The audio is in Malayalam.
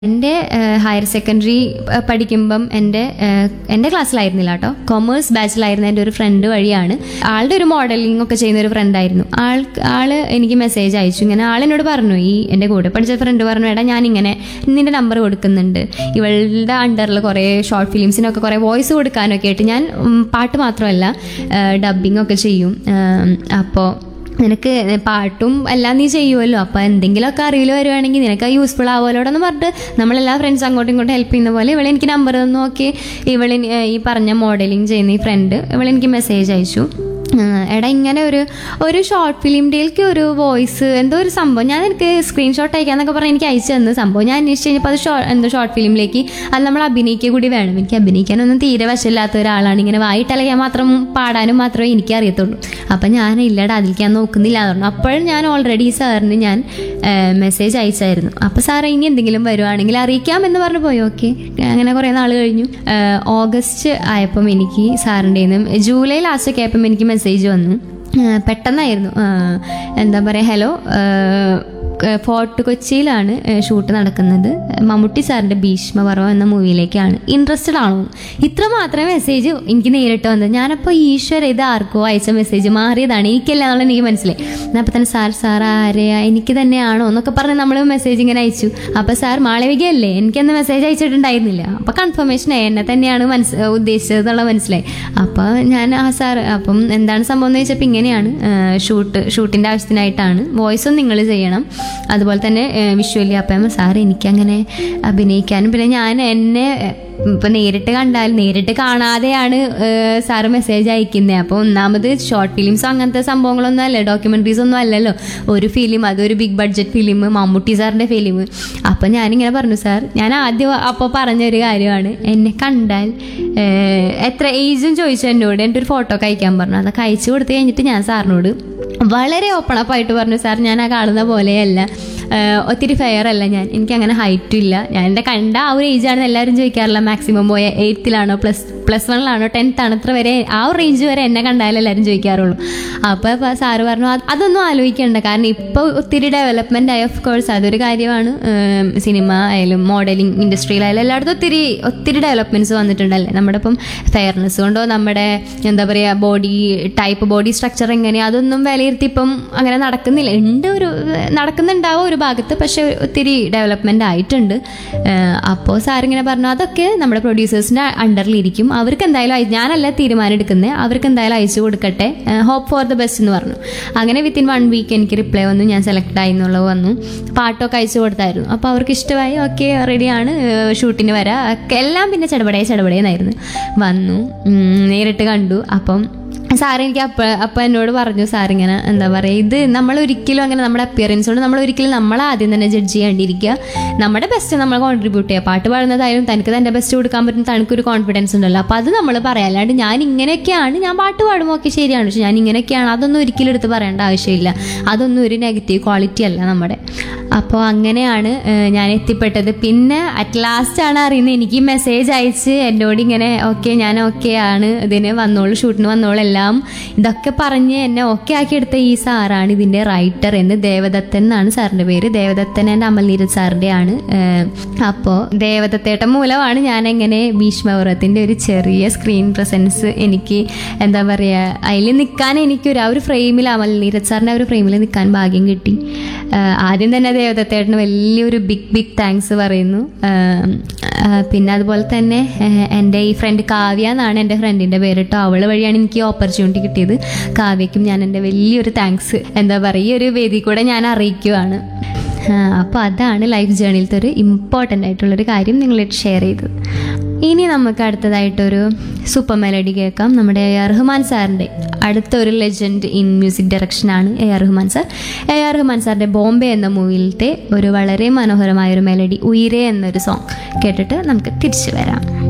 എൻ്റെ ഹയർ സെക്കൻഡറി പഠിക്കുമ്പം എൻ്റെ ഏഹ്, എൻ്റെ ക്ലാസ്സിലായിരുന്നില്ല കേട്ടോ കൊമേഴ്സ് ബാച്ചിലായിരുന്ന എൻ്റെ ഒരു ഫ്രണ്ട് വഴിയാണ് ആളുടെ ഒരു മോഡലിംഗ് ഒക്കെ ചെയ്യുന്ന ഒരു ഫ്രണ്ടായിരുന്നു ആൾ ആള് എനിക്ക് മെസ്സേജ് അയച്ചു ഇങ്ങനെ ആളെന്നോട് പറഞ്ഞു ഈ എൻ്റെ കൂടെ പഠിച്ച ഫ്രണ്ട് പറഞ്ഞു എടാ ഞാൻ ഇങ്ങനെ നിന്റെ നമ്പർ കൊടുക്കുന്നുണ്ട് ഇവളുടെ അണ്ടറിൽ കുറേ ഷോർട്ട് ഫിലിംസിനൊക്കെ കുറേ വോയിസ് കൊടുക്കാനൊക്കെ ആയിട്ട് ഞാൻ ഉം, പാട്ട് മാത്രമല്ല ഡബിങ് ഒക്കെ ചെയ്യും അപ്പോൾ നിനക്ക് പാട്ടും എല്ലാം നീ ചെയ്യുമല്ലോ അപ്പോൾ എന്തെങ്കിലുമൊക്കെ അറിവിൽ വരുവാണെങ്കിൽ നിനക്ക് യൂസ്ഫുൾ ആവുമല്ലോ എന്ന് പറഞ്ഞിട്ട് നമ്മളെല്ലാ ഫ്രണ്ട്സ് അങ്ങോട്ടും ഇങ്ങോട്ടും ഹെൽപ്പ് ചെയ്യുന്ന പോലെ ഇവളെ എനിക്ക് നമ്പർ തന്നു നോക്കി ഇവളെ ഈ പറഞ്ഞ മോഡലിംഗ് ചെയ്യുന്ന ഈ ഫ്രണ്ട് ഇവളെനിക്ക് മെസ്സേജ് അയച്ചു ആ, എടാ ഇങ്ങനെ ഒരു ഒരു ഷോർട്ട് ഫിലിമിൻ്റെയിലേക്ക് ഒരു വോയിസ് എന്തോ ഒരു സംഭവം ഞാൻ എനിക്ക് സ്ക്രീൻഷോട്ട് അയക്കാന്നൊക്കെ പറഞ്ഞ് എനിക്ക് അയച്ചു തന്ന സംഭവം ഞാൻ അന്വേഷിച്ച് കഴിഞ്ഞപ്പോൾ അത് ഷോ എന്തോ ഷോർട്ട് ഫിലിമിലേക്ക് അത് നമ്മൾ അഭിനയിക്കുക കൂടി വേണം എനിക്ക് അഭിനയിക്കാനൊന്നും തീരെ വശമില്ലാത്ത ഒരാളാണ് ഇങ്ങനെ വായിട്ടലക്കാൻ മാത്രം പാടാനും മാത്രമേ എനിക്ക് അറിയത്തുള്ളൂ അപ്പം ഞാൻ ഇല്ലടാ അതിലേക്ക് ഞാൻ നോക്കുന്നില്ല എന്ന് പറഞ്ഞു അപ്പോഴും ഞാൻ ഓൾറെഡി സാറിന് ഞാൻ മെസ്സേജ് അയച്ചായിരുന്നു അപ്പോൾ സാർ ഇനി എന്തെങ്കിലും വരുവാണെങ്കിൽ അറിയിക്കാം എന്ന് പറഞ്ഞു പോയി ഓക്കെ അങ്ങനെ കുറേ നാൾ കഴിഞ്ഞു ആ, ഓഗസ്റ്റ് ആയപ്പം എനിക്ക് സാറിൻ്റെ ജൂലൈ ലാസ്റ്റ് ഒക്കെ ആയപ്പം എനിക്ക് മെസ്സേജ് വന്നു ആ, പെട്ടെന്നായിരുന്നു ആ, എന്താ പറയുക ഹലോ ഫോർട്ട് കൊച്ചിയിലാണ് ഷൂട്ട് നടക്കുന്നത് മമ്മൂട്ടി സാറിൻ്റെ ഭീഷ്മപർവം എന്ന മൂവിയിലേക്കാണ് ഇൻട്രസ്റ്റഡ് ആണോ ഇത്ര മാത്രമേ മെസ്സേജ് എനിക്ക് നേരിട്ട് വന്നത് ഞാനപ്പോൾ ഈശ്വര ഇത് ആർക്കോ അയച്ച മെസ്സേജ് മാറിയതാണ് എനിക്കല്ല എന്നുള്ള എനിക്ക് മനസ്സിലായി അപ്പോൾ തന്നെ സാർ സാർ ആരെയാ എനിക്ക് തന്നെയാണോ എന്നൊക്കെ പറഞ്ഞ് നമ്മൾ മെസ്സേജ് ഇങ്ങനെ അയച്ചു അപ്പോൾ സാർ മാളവികയല്ലേ എനിക്കന്ന് മെസ്സേജ് അയച്ചിട്ടുണ്ടായിരുന്നില്ല അപ്പോൾ കൺഫർമേഷൻ ആയി എന്നെ തന്നെയാണ് മനസ്സ് ഉദ്ദേശിച്ചത് എന്നുള്ള മനസ്സിലായി അപ്പോൾ ഞാൻ ആ സാർ അപ്പം എന്താണ് സംഭവം എന്ന് ചോദിച്ചപ്പോൾ ഇങ്ങനെയാണ് ഷൂട്ട് ഷൂട്ടിൻ്റെ ആവശ്യത്തിനായിട്ടാണ് വോയിസും നിങ്ങൾ ചെയ്യണം അതുപോലെ തന്നെ വിഷ്വലി അപ്പം സാർ എനിക്കങ്ങനെ അഭിനയിക്കാനും പിന്നെ ഞാൻ എന്നെ ഇപ്പം നേരിട്ട് കണ്ടാൽ നേരിട്ട് കാണാതെയാണ് സാറ് മെസ്സേജ് അയക്കുന്നത് അപ്പോൾ ഒന്നാമത് ഷോർട്ട് ഫിലിംസ് അങ്ങനത്തെ സംഭവങ്ങളൊന്നും അല്ല ഡോക്യുമെൻ്ററീസ് ഒന്നും അല്ലല്ലോ ഒരു ഫിലിം അതൊരു ബിഗ് ബഡ്ജറ്റ് ഫിലിം മമ്മൂട്ടി സാറിൻ്റെ ഫിലിം അപ്പം ഞാനിങ്ങനെ പറഞ്ഞു സാർ ഞാൻ ആദ്യം അപ്പോൾ പറഞ്ഞൊരു കാര്യമാണ് എന്നെ കണ്ടാൽ ഏഹ്, എത്ര ഏജും ചോദിച്ചു എന്നോട് എൻ്റെ ഒരു ഫോട്ടോ ഒക്കെ അയക്കാൻ പറഞ്ഞു അതൊക്കെ അയച്ചു കൊടുത്തു കഴിഞ്ഞിട്ട് ഞാൻ സാറിനോട് വളരെ ഓപ്പൺ അപ്പ് ആയിട്ട് പറഞ്ഞു സാർ ഞാൻ ആ കാണുന്ന പോലെയല്ല ഏഹ് ഒത്തിരി ഫെയർ അല്ല ഞാൻ എനിക്ക് അങ്ങനെ ഹൈറ്റും ഇല്ല ഞാൻ എൻ്റെ കണ്ട ആ ഒരു ഏജാണെന്ന് എല്ലാവരും ചോദിക്കാറില്ല മാക്സിമം പോയ എയ്ത്തിലാണോ പ്ലസ് പ്ലസ് വണ്ണിലാണോ ടെൻത്ത് ആണ് ഇത്ര വരെ ആ ഒരു റേഞ്ച് വരെ എന്നെ കണ്ടാലും എല്ലാവരും ചോദിക്കാറുള്ളൂ അപ്പോൾ സാറ് പറഞ്ഞു "അത് അതൊന്നും ആലോചിക്കണ്ട കാരണം ഇപ്പോൾ ഒത്തിരി ഡെവലപ്മെൻ്റ് ആയി ഓഫ് കോഴ്സ് അതൊരു കാര്യമാണ് ഏഹ് സിനിമ ആയാലും മോഡലിംഗ് ഇൻഡസ്ട്രിയിലായാലും എല്ലായിടത്തും ഒത്തിരി ഒത്തിരി ഡെവലപ്മെൻറ്റ്സ് വന്നിട്ടുണ്ടല്ലേ നമ്മുടെ ഇപ്പം ഫെയർനെസ് കൊണ്ടോ നമ്മുടെ എന്താ പറയുക ബോഡി ടൈപ്പ് ബോഡി സ്ട്രക്ചർ എങ്ങനെയാണ് അതൊന്നും വിലയിരുത്തി ഇപ്പം അങ്ങനെ നടക്കുന്നില്ല ഉണ്ട് ഒരു നടക്കുന്നുണ്ടാവും ഒരു ഭാഗത്ത് പക്ഷെ ഒത്തിരി ഡെവലപ്മെൻ്റ് ആയിട്ടുണ്ട് അപ്പോൾ സാറിങ്ങനെ പറഞ്ഞു അതൊക്കെ നമ്മുടെ പ്രൊഡ്യൂസേഴ്സിൻ്റെ അണ്ടറിലിരിക്കും അവർക്ക് എന്തായാലും അയ- ഞാനല്ല തീരുമാനം എടുക്കുന്നത് അവർക്ക് എന്തായാലും അയച്ചു കൊടുക്കട്ടെ ഹോപ്പ് ഫോർ ദ ബെസ്റ്റ് എന്ന് പറഞ്ഞു അങ്ങനെ വിത്തിൻ വൺ വീക്ക് എനിക്ക് റിപ്ലൈ വന്നു ഞാൻ സെലക്ട് ആയി എന്നുള്ളത് വന്നു പാട്ടൊക്കെ അയച്ചു കൊടുത്തായിരുന്നു അപ്പോൾ അവർക്ക് ഇഷ്ടമായി ഓക്കെ റെഡിയാണ് ഷൂട്ടിന് വരാം ഒക്കെ എല്ലാം പിന്നെ ചെടപടേ ചെടപടേന്നായിരുന്നു വന്നു ഉം, നേരിട്ട് കണ്ടു അപ്പം സാർ എനിക്ക് അപ്പ അപ്പം എന്നോട് പറഞ്ഞു സാർ ഇങ്ങനെ എന്താ പറയുക ഇത് നമ്മൾ ഒരിക്കലും അങ്ങനെ നമ്മുടെ അപ്പിയറൻസ് കൊണ്ട് നമ്മൾ ഒരിക്കലും നമ്മൾ ആദ്യം തന്നെ ജഡ്ജ് ചെയ്യാണ്ടിരിക്കുക നമ്മുടെ ബെസ്റ്റ് നമ്മൾ കോൺട്രിബ്യൂട്ട് ചെയ്യുക പാട്ട് പാടുന്നതായാലും തനിക്ക് തൻ്റെ ബെസ്റ്റ് കൊടുക്കാൻ പറ്റും തനിക്കൊരു കോൺഫിഡൻസ് ഉണ്ടല്ലോ അപ്പോൾ അത് നമ്മൾ പറയാം അല്ലാണ്ട് ഞാൻ ഇങ്ങനെയൊക്കെയാണ് ഞാൻ പാട്ട് പാടുമ്പോൾ ഒക്കെ ശരിയാണ് പക്ഷെ ഞാൻ ഇങ്ങനെയൊക്കെയാണ് അതൊന്നും ഒരിക്കലും എടുത്ത് പറയേണ്ട ആവശ്യമില്ല അതൊന്നും ഒരു നെഗറ്റീവ് ക്വാളിറ്റി അല്ല നമ്മുടെ അപ്പോൾ അങ്ങനെയാണ് ഏഹ്, ഞാൻ എത്തിപ്പെട്ടത് പിന്നെ അറ്റ് ലാസ്റ്റ് ആണ് അറിയുന്നത് എനിക്ക് മെസ്സേജ് അയച്ച് എന്നോട് ഇങ്ങനെ ഓക്കെ ഞാൻ ഓക്കെ ആണ് ഇതിന് വന്നോളൂ ഷൂട്ടിന് വന്നോളൂ എല്ലാം ഇതൊക്കെ പറഞ്ഞ് എന്നെ ഓക്കെ ആക്കി എടുത്ത ഈ സാറാണ് ഇതിൻ്റെ റൈറ്റർ എന്ന് ദേവദത്തൻ എന്നാണ് സാറിൻ്റെ പേര് ദേവദത്തൻ ആൻഡ് അമൽ നീരജ് സാറിൻ്റെ ആണ് അപ്പോൾ ദേവദത്തേട്ടൻ മൂലമാണ് ഞാൻ എങ്ങനെ ഭീഷ്മപുരത്തിൻ്റെ ഒരു ചെറിയ സ്ക്രീൻ പ്രസൻസ് എനിക്ക് എന്താ പറയുക അതിൽ നിൽക്കാൻ എനിക്കൊരു ആ ഒരു ഫ്രെയിമിൽ അമൽ നീരജ് സാറിൻ്റെ ആ ഒരു ഫ്രെയിമിൽ നിൽക്കാൻ ഭാഗ്യം കിട്ടി ആഹ് ആദ്യം തന്നെ ദേവദത്തേട്ടന് വലിയൊരു ബിഗ് ബിഗ് താങ്ക്സ് പറയുന്നു ആഹ് ആഹ് പിന്നെ അതുപോലെ തന്നെ ആഹ് എൻ്റെ ഈ ഫ്രണ്ട് കാവ്യ എന്നാണ് എൻ്റെ ഫ്രണ്ടിൻ്റെ പേര് കേട്ടോ അവൾ വഴിയാണ് എനിക്ക് ഈ ഓപ്പർച്യൂണിറ്റി കിട്ടിയത് കാവ്യക്കും ഞാൻ എൻ്റെ വലിയൊരു താങ്ക്സ് എന്താ പറയുക ഈ ഒരു വേദി കൂടെ ഞാൻ അറിയിക്കുവാണ് അപ്പോൾ അതാണ് ലൈഫ് ജേണിയിലത്തെ ഒരു ഇമ്പോർട്ടൻ്റ് ആയിട്ടുള്ളൊരു കാര്യം നിങ്ങളായിട്ട് ഷെയർ ചെയ്തത് ഇനി നമുക്ക് അടുത്തതായിട്ടൊരു സൂപ്പർ മെലഡി കേൾക്കാം നമ്മുടെ എ ആർ റഹ്മാൻ സാറിൻ്റെ അടുത്തൊരു ലെജൻഡ് ഇൻ മ്യൂസിക് ഡയറക്ഷനാണ് A R Rahman sir A R Rahman സാറിൻ്റെ ബോംബെ എന്ന മൂവിയിലത്തെ ഒരു വളരെ മനോഹരമായ ഒരു മെലഡി ഉയരെ എന്നൊരു സോങ് കേട്ടിട്ട് നമുക്ക് തിരിച്ചു വരാം